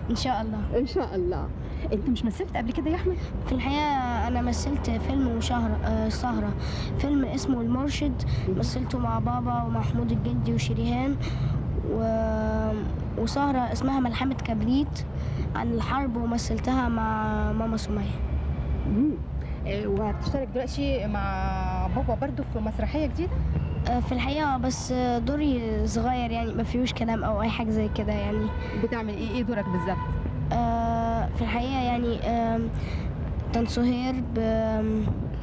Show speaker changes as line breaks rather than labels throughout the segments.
ان شاء الله
ان شاء الله انت مش مثلت قبل كده يا احمد
في الحقيقه انا مثلت فيلم وشهر آه سهره فيلم اسمه المرشد مثلته مع بابا ومحمود الجندي وشريهان و... وسهره اسمها ملحمه كبريت عن الحرب ومثلتها مع ماما سميه
مم. آه، وهتشترك دلوقتي مع بابا برضو في مسرحيه جديده
آه، في الحقيقه بس آه، دوري صغير يعني ما فيهوش كلام او اي حاجه زي كده يعني
بتعمل ايه ايه دورك بالظبط
آه، في الحقيقة يعني آم، كان سهير ب-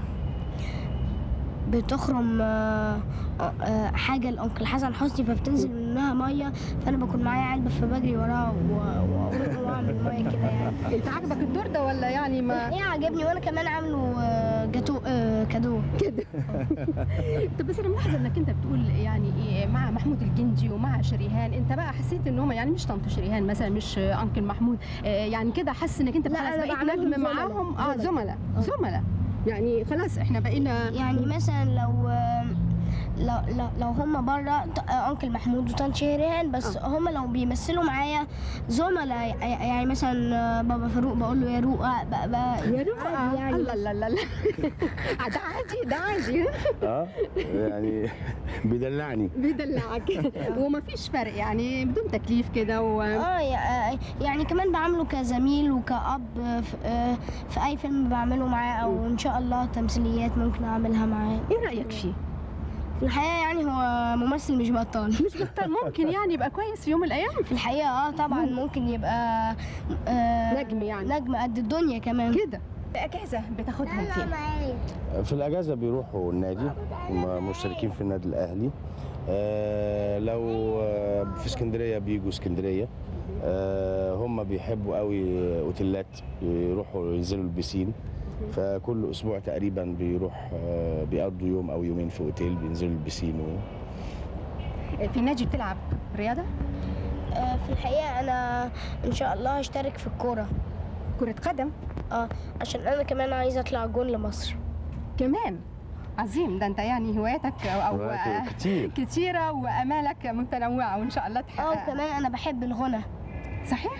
بتخرم آه، آه، حاجة لأنكل حسن حسني فبتنزل منها مية فأنا بكون معايا علبة فبجري وراها و- وأقول وأعمل مية كده يعني
انت عاجبك الدور ده ولا يعني ما
ايه عجبني وأنا كمان عامله آه، جاتو آه، كادو
طب بس انا ملاحظه انك انت بتقول يعني ايه مع محمود الجندي ومع شريهان انت بقى حسيت ان هم يعني مش طنط شريهان مثلا مش آه، انكل محمود آه، يعني كده حاسس انك انت
لا،
خلاص
أنا
بقيت
بعملهم
نجم
زملاء.
معاهم اه
زملاء.
زملاء
آه.
زملاء يعني خلاص احنا بقينا
يعني مثلا لو لو لو, لو هم بره انكل محمود وطنط شيرين بس هم لو بيمثلوا معايا زملاء يعني مثلا بابا فاروق بقول له يا روقه بقى بقى
يا رفقه
عادي يعني
الله لا لا لا ده عادي ده عادي
اه يعني بيدلعني
بيدلعك ومفيش فرق يعني بدون تكليف كده و...
اه يع- يعني كمان بعمله كزميل وكأب في, آه، في اي فيلم بعمله معاه او ان شاء الله تمثيليات ممكن اعملها معاه
ايه رايك فيه؟
في الحقيقه يعني هو ممثل مش بطال
مش بطل ممكن يعني يبقى كويس في يوم من الايام
في الحقيقه اه طبعا ممكن يبقى آه
نجم يعني
نجم قد الدنيا كمان
كده اجازه بتاخدها فين؟
في الاجازه بيروحوا النادي هم مشتركين في النادي الاهلي آه لو آه في اسكندريه بيجوا اسكندريه آه هم بيحبوا قوي اوتيلات يروحوا ينزلوا البسين فكل اسبوع تقريبا بيروح آه بيقضوا يوم او يومين في اوتيل بينزلوا البسين و...
في النادي بتلعب رياضه؟
آه في الحقيقه انا ان شاء الله هشترك في الكوره
كره قدم
اه عشان انا كمان عايزه اطلع جون لمصر
كمان عظيم ده انت يعني هواياتك او, أو
هوايات كتير.
كتيره وامالك متنوعه وان شاء الله
اه
تحققها
وكمان انا بحب الغنى
صحيح؟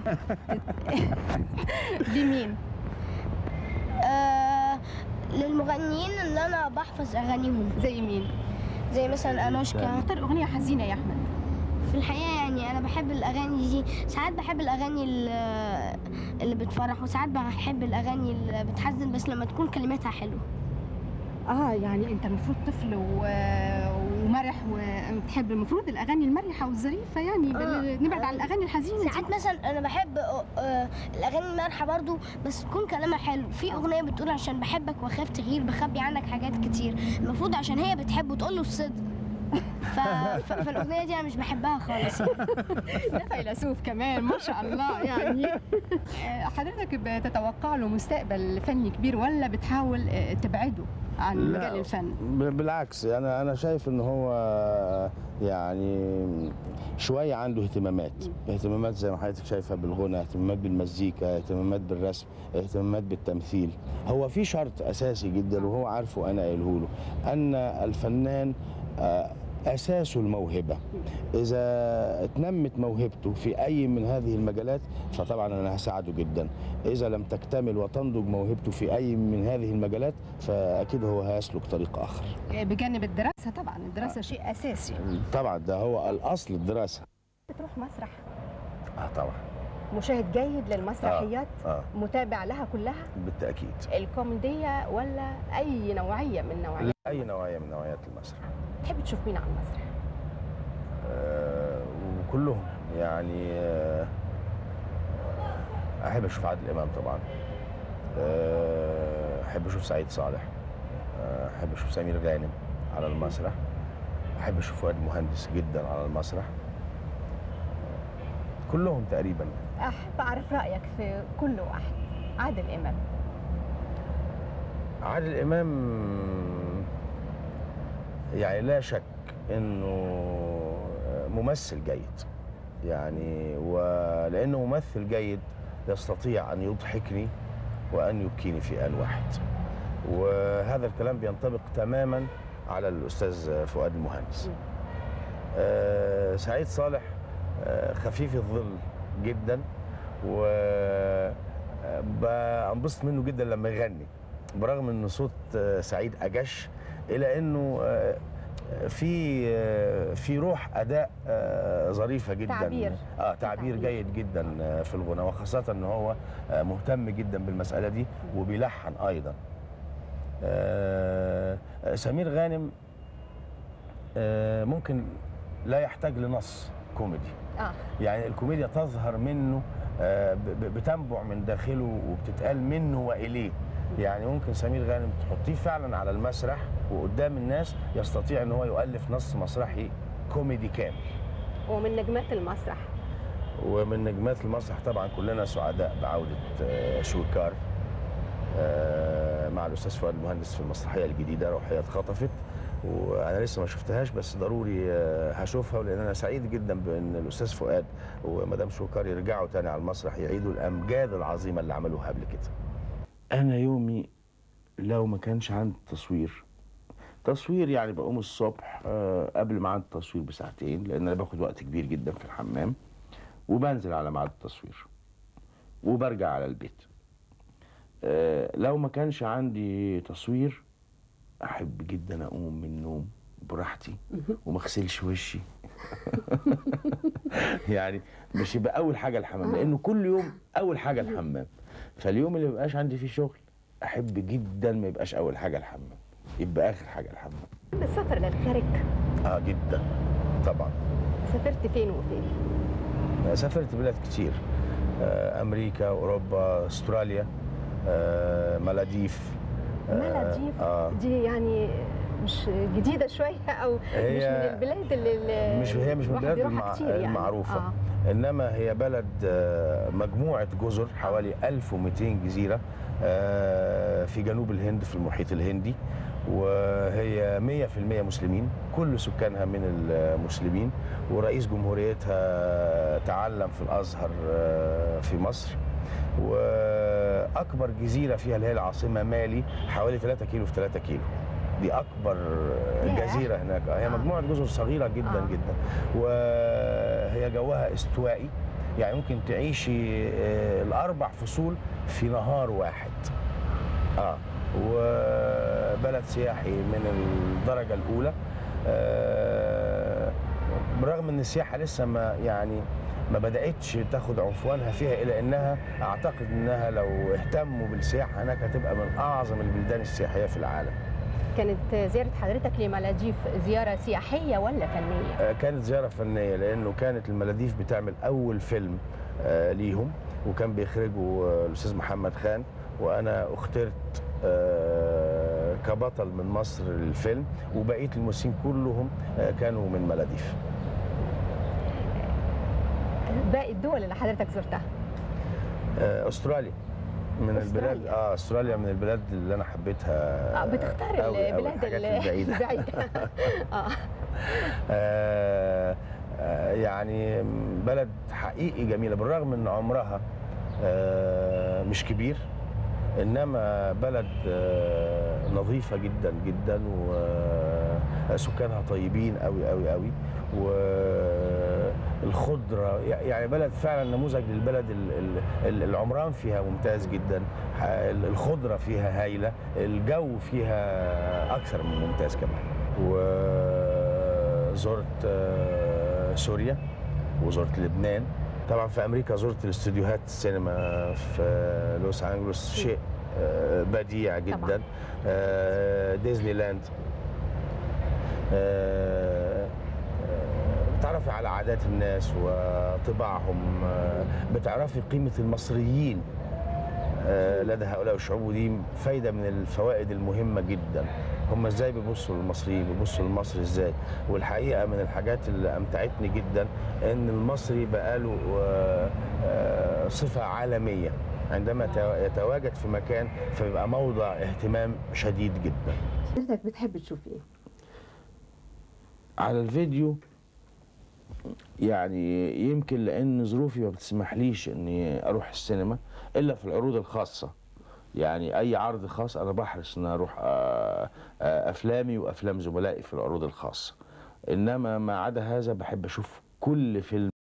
دي مين؟
آه للمغنيين اللي انا بحفظ اغانيهم
زي مين؟
زي مثلا انوشكا
اختار اغنيه حزينه يا احمد
في الحقيقه يعني انا بحب الاغاني دي ساعات بحب الاغاني اللي اللي بتفرح وساعات بحب الاغاني اللي بتحزن بس لما تكون كلماتها حلوه
اه يعني انت المفروض طفل و... ومرح وبتحب المفروض الاغاني المرحه والظريفه يعني
آه.
بل... نبعد عن الاغاني الحزينه دي.
ساعات مثلا انا بحب آه، آه، الاغاني المرحه برضو بس تكون كلامها حلو في اغنيه بتقول عشان بحبك واخاف تغير بخبي عنك حاجات كتير المفروض عشان هي بتحبه تقول له الصدق ف... ف... فالاغنيه دي انا مش بحبها خالص
ده فيلسوف كمان ما شاء الله يعني آه، حضرتك بتتوقع له مستقبل فني كبير ولا بتحاول آه، تبعده عن
لا،
مجال الفن
ب- بالعكس انا انا شايف ان هو يعني شويه عنده اهتمامات اهتمامات زي ما حضرتك شايفه بالغنى اهتمامات بالمزيكا اهتمامات بالرسم اهتمامات بالتمثيل هو في شرط اساسي جدا وهو عارفه انا قايله له ان الفنان آه، اساسه الموهبه اذا اتنمت موهبته في اي من هذه المجالات فطبعا انا هساعده جدا اذا لم تكتمل وتنضج موهبته في اي من هذه المجالات فاكيد هو هيسلك طريق اخر
آه، بجانب الدراسه طبعا الدراسه شيء اساسي
طبعا ده هو الاصل الدراسه
بتروح مسرح
اه طبعا
مشاهد جيد للمسرحيات
اه
متابع لها كلها
بالتاكيد
الكوميديه ولا اي نوعيه من نوعيات
اي نوعيه من نوعيات المسرح
تحب تشوف مين على المسرح
آه وكلهم يعني آه احب اشوف عادل امام طبعا آه، احب اشوف سعيد صالح آه، احب اشوف سمير غانم على المسرح احب اشوف فؤاد مهندس جدا على المسرح كلهم تقريبا
احب اعرف رايك في كل واحد عادل امام
عادل امام يعني لا شك انه ممثل جيد يعني ولانه ممثل جيد يستطيع ان يضحكني وان يبكيني في ان واحد وهذا الكلام بينطبق تماما على الاستاذ فؤاد المهندس آه، سعيد صالح آه، خفيف الظل جدا و بنبسط منه جدا لما يغني برغم ان صوت آه، سعيد اجش الا انه آه، في آه، في روح اداء آه، ظريفه جدا
تعبير.
اه تعبير
تعبير.
جيد جدا آه، في الغنى وخاصه ان هو آه، مهتم جدا بالمساله دي وبيلحن ايضا آه، آه، سمير غانم آه، ممكن لا يحتاج لنص كوميدي
اه
يعني الكوميديا تظهر منه آه، ب- ب- بتنبع من داخله وبتتقال منه واليه يعني ممكن سمير غانم تحطيه فعلا على المسرح وقدام الناس يستطيع ان هو يؤلف نص مسرحي كوميدي كامل
ومن نجمات المسرح
ومن نجمات المسرح طبعا كلنا سعداء بعوده آه، شويكار آه، مع الاستاذ فؤاد المهندس في المسرحيه الجديده روحيه اتخطفت وانا لسه ما شفتهاش بس ضروري آه، هشوفها لان انا سعيد جدا بان الاستاذ فؤاد ومدام شويكار يرجعوا تاني على المسرح يعيدوا الامجاد العظيمه اللي عملوها قبل كده انا يومي لو ما كانش عندي تصوير تصوير يعني بقوم الصبح آه، قبل ميعاد التصوير بساعتين لان انا باخد وقت كبير جدا في الحمام وبنزل على ميعاد التصوير وبرجع على البيت آه، لو ما كانش عندي تصوير احب جدا اقوم من النوم براحتي وما اغسلش وشي يعني مش يبقى اول حاجه الحمام لانه كل يوم اول حاجه الحمام فاليوم اللي مبقاش عندي فيه شغل احب جدا ما يبقاش اول حاجه الحمام يبقى اخر حاجه الحمام
السفر للخارج
اه جدا طبعا
سافرت فين وفين
سافرت بلاد كتير آه، امريكا اوروبا استراليا آه، مالديف آه،
مالديف
اه
دي يعني مش جديده شويه او مش
هي
من البلاد اللي اللي
مش هي مش من
الواحد
البلاد
بيروحها
المع...
كتير يعني.
المعروفه
آه.
انما هي بلد آه، مجموعه جزر حوالي 1200 جزيره آه، في جنوب الهند في المحيط الهندي وهي 100% مسلمين كل سكانها من المسلمين ورئيس جمهوريتها تعلم في الازهر آه، في مصر واكبر جزيره فيها اللي هي العاصمه مالي حوالي 3 كيلو في 3 كيلو دي اكبر
ياه.
جزيره هناك هي
آه.
مجموعه جزر صغيره جدا
آه.
جدا وهي جوها استوائي يعني ممكن تعيشي آه، الاربع فصول في نهار واحد اه وبلد سياحي من الدرجه الاولى آه، برغم ان السياحه لسه ما يعني ما بداتش تاخد عنفوانها فيها الا انها اعتقد انها لو اهتموا بالسياحه هناك هتبقى من اعظم البلدان السياحيه في العالم
كانت زياره حضرتك لمالديف زياره سياحيه ولا فنيه
آه، كانت زيارة فنية لأنه كانت المالديف بتعمل أول فيلم آه، ليهم وكان بيخرجه آه، الأستاذ محمد خان وأنا اخترت آه، كبطل من مصر للفيلم وبقية الممثلين كلهم آه، كانوا من مالديف
باقي الدول اللي حضرتك زرتها
آه، أستراليا من
أستراليا.
البلاد اه استراليا من البلاد اللي انا حبيتها
آه بتختار
أوي أوي،
البلاد
الحاجات
ال-
البعيده
البعيده اه
آه، آه، يعني بلد حقيقي جميله بالرغم ان عمرها آه، مش كبير انما بلد آه، نظيفه جدا جدا وسكانها طيبين قوي قوي قوي والخضره يعني بلد فعلا نموذج للبلد ال- ال- ال- العمران فيها ممتاز جدا ح- الخضره فيها هايله الجو فيها اكثر من ممتاز كمان وزرت آه، سوريا وزرت لبنان طبعا في امريكا زرت الاستديوهات السينما في لوس انجلوس شيء آه، بديع جدا آه، ديزني لاند آه، آه، بتعرفي على عادات الناس وطباعهم آه، بتعرفي قيمة المصريين آه، لدى هؤلاء الشعوب ودي فايدة من الفوائد المهمة جدا هم ازاي بيبصوا للمصريين بيبصوا لمصر ازاي والحقيقة من الحاجات اللي أمتعتني جدا ان المصري بقاله آه، آه، صفة عالمية عندما يتوا- يتواجد في مكان فبيبقى موضع اهتمام شديد جدا
حضرتك بتحب تشوف ايه؟
على الفيديو يعني يمكن لان ظروفي ما بتسمحليش اني اروح السينما الا في العروض الخاصه يعني اي عرض خاص انا بحرص ان اروح آه، آه، افلامي وافلام زملائي في العروض الخاصه انما ما عدا هذا بحب اشوف كل فيلم